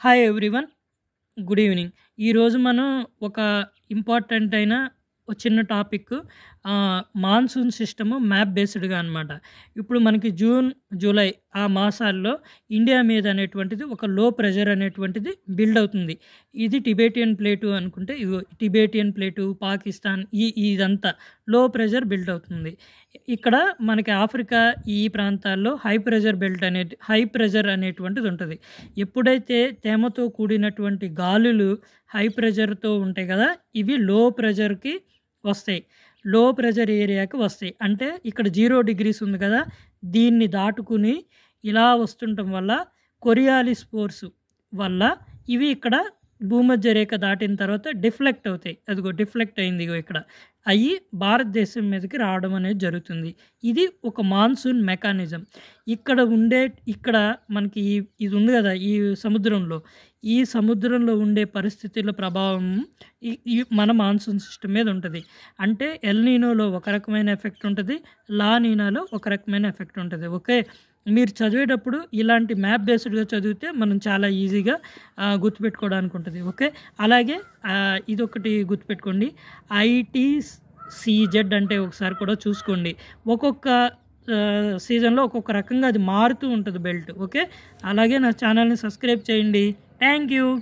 hi everyone good evening ఈరోజు మనం ఒక ఇంపార్టెంట్ అయిన ఒక చిన్న టాపిక్ మాన్సూన్ సిస్టము మ్యాప్ బేస్డ్గా అనమాట ఇప్పుడు మనకి జూన్ జూలై ఆ మాసాల్లో ఇండియా మీద అనేటువంటిది ఒక లో ప్రెషర్ అనేటువంటిది బిల్డ్ అవుతుంది ఇది టిబేటియన్ ప్లేటు అనుకుంటే ఇగో టిబేటియన్ ప్లేటు పాకిస్తాన్ ఈ ఇదంతా లో ప్రెషర్ బిల్డ్ అవుతుంది ఇక్కడ మనకి ఆఫ్రికా ఈ ప్రాంతాల్లో హై ప్రెషర్ బెల్ట్ అనే హై ప్రెషర్ అనేటువంటిది ఉంటుంది ఎప్పుడైతే తేమతో కూడినటువంటి గాలులు హై ప్రెషర్తో ఉంటాయి కదా ఇవి లో ప్రెషర్కి వస్తాయి లో ప్రెషర్ ఏరియాకి వస్తాయి అంటే ఇక్కడ జీరో డిగ్రీస్ ఉంది కదా దీన్ని దాటుకుని ఇలా వస్తుండటం వల్ల కొరియాలిస్ ఫోర్స్ వల్ల ఇవి ఇక్కడ భూమధ్య రేఖ దాటిన తర్వాత డిఫ్లెక్ట్ అవుతాయి అదిగో డిఫ్లెక్ట్ అయింది ఇగో ఇక్కడ అయ్యి భారతదేశం మీదకి రావడం అనేది జరుగుతుంది ఇది ఒక మాన్సూన్ మెకానిజం ఇక్కడ ఉండే ఇక్కడ మనకి ఈ ఇది ఉంది కదా ఈ సముద్రంలో ఈ సముద్రంలో ఉండే పరిస్థితుల ప్రభావం ఈ- ఈ మన మాన్సూన్ సిస్టమ్ మీద ఉంటుంది అంటే ఎల్నీనోలో ఒక రకమైన ఎఫెక్ట్ ఉంటుంది లా నీనాలో ఒక రకమైన ఎఫెక్ట్ ఉంటుంది ఓకే మీరు చదివేటప్పుడు ఇలాంటి మ్యాప్ బేస్డ్గా చదివితే మనం చాలా ఈజీగా ఆ, గుర్తుపెట్టుకోవడానికి ఉంటుంది ఓకే అలాగే ఆ, ఇదొకటి గుర్తుపెట్టుకోండి ఐటీ సిజెడ్ అంటే ఒకసారి కూడా చూసుకోండి ఒక్కొక్క సీజన్లో ఒక్కొక్క రకంగా అది మారుతూ ఉంటుంది బెల్ట్ ఓకే అలాగే నా ఛానల్ని సబ్స్క్రైబ్ చేయండి థ్యాంక్ యూ